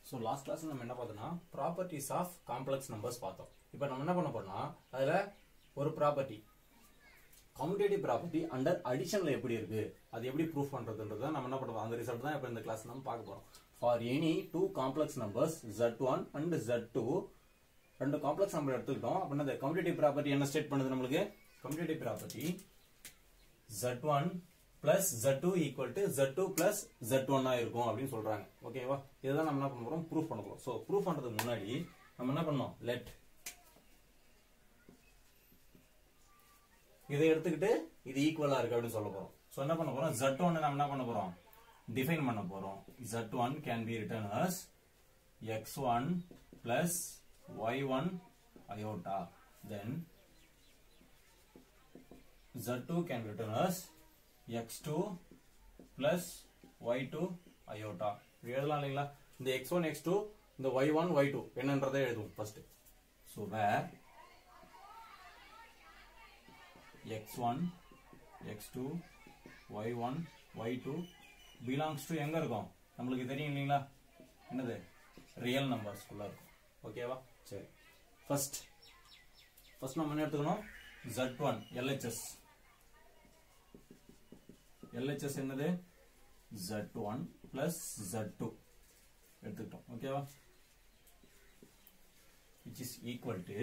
So last class நம்ம என்ன பார்த்தோம்னா ப்ராப்பர்ட்டிஸ் ஆஃப் காம்ப்ளெக்ஸ் நம்பர்ஸ் பார்த்தோம் இப்போ நம்ம என்ன பண்ண போறோம்னா அதில் ஒரு ப்ராப்பர்ட்டி கம்யூட்டேட்டிவ் ப்ராப்பர்ட்டி அண்டர் அடிஷனில் எப்படி இருக்கு அது எப்படி ப்ரூஃப் பண்றதுன்றத நம்ம என்ன பண்ணுவோம் அந்த ரிசல்ட் தான் இப்போ இந்த கிளாஸ் நம்ம பார்க்க போறோம் for any two complex numbers Z one and Z two ரெண்டு காம்ப்ளெக்ஸ் நம்பர் எடுத்துக்கிட்டோம் அப்படின்னா அந்த கம்யூட்டேட்டிவ் ப்ராப்பர்ட்டி என்ன ஸ்டேட் பண்ணுது நம்மளுக்கு commutative property Z one plus Z two equal to Z two plus Z ஒன்னா இருக்கும் அப்படின்னு சொல்றாங்க ஓகேவா இதுதான் நம்ம என்ன பண்ண போறோம் ப்ரூஃப் பண்ண போறோம் ஸோ ப்ரூஃப் பண்றதுக்கு முன்னாடி நம்ம என்ன பண்ணோம் லெட் இதை எடுத்துக்கிட்டு இது ஈக்குவலா இருக்கு அப்படின்னு சொல்ல போறோம் ஸோ என்ன பண்ண போறோம் ஜெட் ஒன் நம்ம என்ன பண்ண போறோம் டிஃபைன் பண்ண போறோம் Z one can be written as X one plus Y one iota then z2 can be written as x2 plus y2 iota இது எழுதலாம் இல்லைங்களா இந்த x1 x2 இந்த y1 y2 என்னன்றதை எழுதுவோம் first so where x1 x2 y1 y2 belongs to எங்க இருக்கும் நம்மளுக்கு தெரியும் இல்லைங்களா என்னது ரியல் நம்பர்ஸ்குள்ள இருக்கும் ஓகேவா சரி ஃபர்ஸ்ட் ஃபர்ஸ்ட் நம்ம என்ன எடுத்துக்கணும் z1 LHS LHS என்னது z1 plus z2 எடுத்துக்கிட்டோம் ஓகேவா which is equal to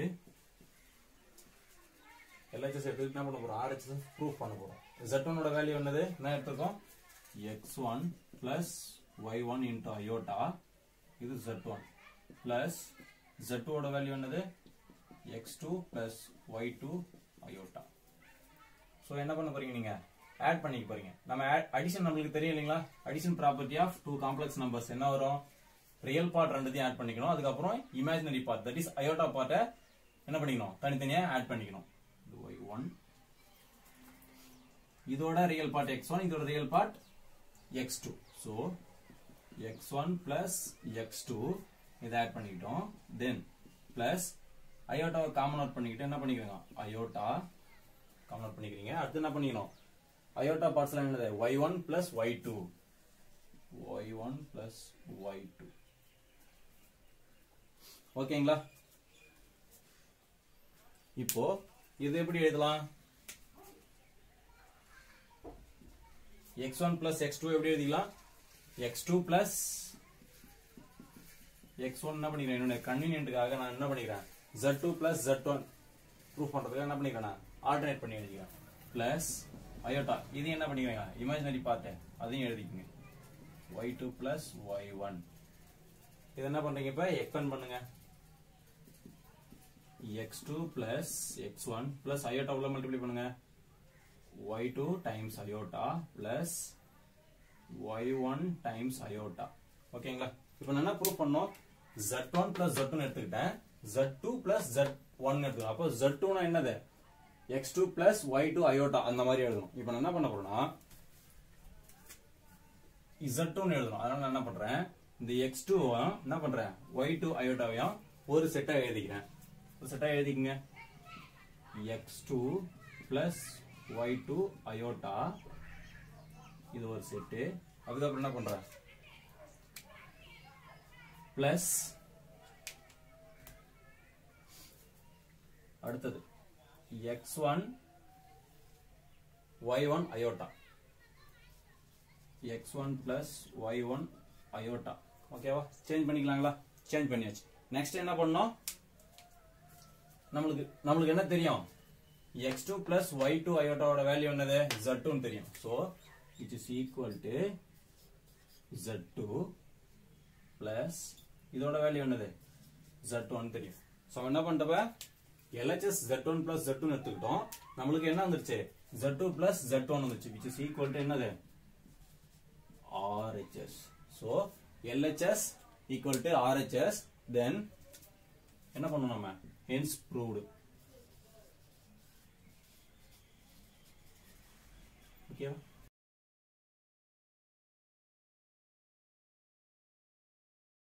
LHS எடுத்துக்கிட்டு என்ன பண்ண போறோம் RHS ப்ரூஃப் பண்ண போறோம் z1 ஓட வேல்யூ என்னது என்ன எடுத்துக்கோம் x1 plus y1 into iota இது z1 plus z2 ஓட வேல்யூ என்னது x2 plus y2 iota so என்ன பண்ண போறீங்க நீங்க ஆட் பண்ணிக்க போறீங்க நம்ம அடிஷன் நம்மளுக்கு தெரியும் இல்லைங்களா addition property of two complex numbers என்ன வரும் ரியல் பார்ட் ரெண்டுத்தையும் ஆட் பண்ணிக்கணும் அதுக்கப்புறம் imaginary part that is iota பார்ட்டை என்ன பண்ணிக்கணும் தனித்தனியா ஆட் பண்ணிக்கணும் இது ஒய் ஒன் இதோட ரியல் பார்ட் எக்ஸ் ஒன் இதோட real part X two so X one plus X two இதை ஆட் பண்ணிக்கிட்டோம் தென் பிளஸ் அயோட்டாவை காமன் அவுட் பண்ணிக்கிட்டு என்ன பண்ணிக்கிறோங்க அயோட்டா காமன் அவுட் பண்ணிக்கிறீங்க அடுத்து என்ன பண்ணிக்கணும் அயோட்டா பார்ட்ஸ்ல என்னது Y one plus Y two Y one plus Y two ஓகேங்களா இப்போ இது எப்படி எழுதலாம் X one plus X two எப்படி எழுதிக்கலாம் X two plus X one என்ன பண்ணிக்கிறேன் என்னோட கன்வீனியன்ட்டுக்காக நான் என்ன பண்ணிக்கிறேன் Z two plus Z one proof பண்றதுக்கு என்ன பண்ணிக்கிறேன் நான் ஆல்டர்னேட் பண்ணி எழுதிக்கிறேன் பிளஸ் அயோட்டா இது என்ன பண்ணிக்கிறீங்க இமேஜினரி பார்ட் அதையும் எழுதிக்கங்க Y two plus Y one இது என்ன பண்றீங்க இப்ப எக்ஸ்பெண்ட் பண்ணுங்க X two plus X one plus iota உள்ள மல்டிப்ளை பண்ணுங்க Y two times iota plus Y one times iota ஓகேங்களா இப்போ நான் என்ன ப்ரூவ் பண்ணோம் Z one plus Z one எடுத்துக்கிட்டேன் Z two plus Z one எடுத்துக்கணும் அப்போ ஜெட் டூனா என்னது X two plus Y two iota அந்த மாதிரி எழுதணும் இப்போ நான் என்ன பண்ண போறேன்னா இசட் டூன்னு எழுதணும் அதனால நான் என்ன பண்றேன் இந்த எக்ஸ் டூ என்ன பண்றேன் ஒய் டூ அயோட்டாவையும் ஒரு செட்டா எழுதிக்கிறேன் ஒரு செட்டா எழுதிக்கங்க X two plus Y two iota இது ஒரு செட்டு அதுக்கப்புறம் என்ன பண்றேன் பிளஸ் அடுத்தது X one Y one iota X one plus Y one iota ஓகேவா சேஞ்ச் பண்ணிக்கலாங்களா சேஞ்ச் பண்ணியாச்சு நெக்ஸ்ட் என்ன பண்ணோம் நம்மளுக்கு நம்மளுக்கு என்ன தெரியும் X two plus Y two அயோட்டாவோட வேல்யூ என்னது ஜெட் டூன்னு தெரியும் so it is equal to Z two plus இதோட வேல்யூ என்னது ஜெட் ஒன் தெரியும் ஸோ என்ன பண்ணிட்டப்ப LHS Z one plus Z one எடுத்துக்கிட்டோம் நம்மளுக்கு என்ன வந்துருச்சு Z two plus Z one வந்துருச்சு விச் இஸ் ஈக்குவல் டு என்னது RHS. So LHS equal to RHS then என்ன பண்ணணும் நம்ம hence proved ஓகேவா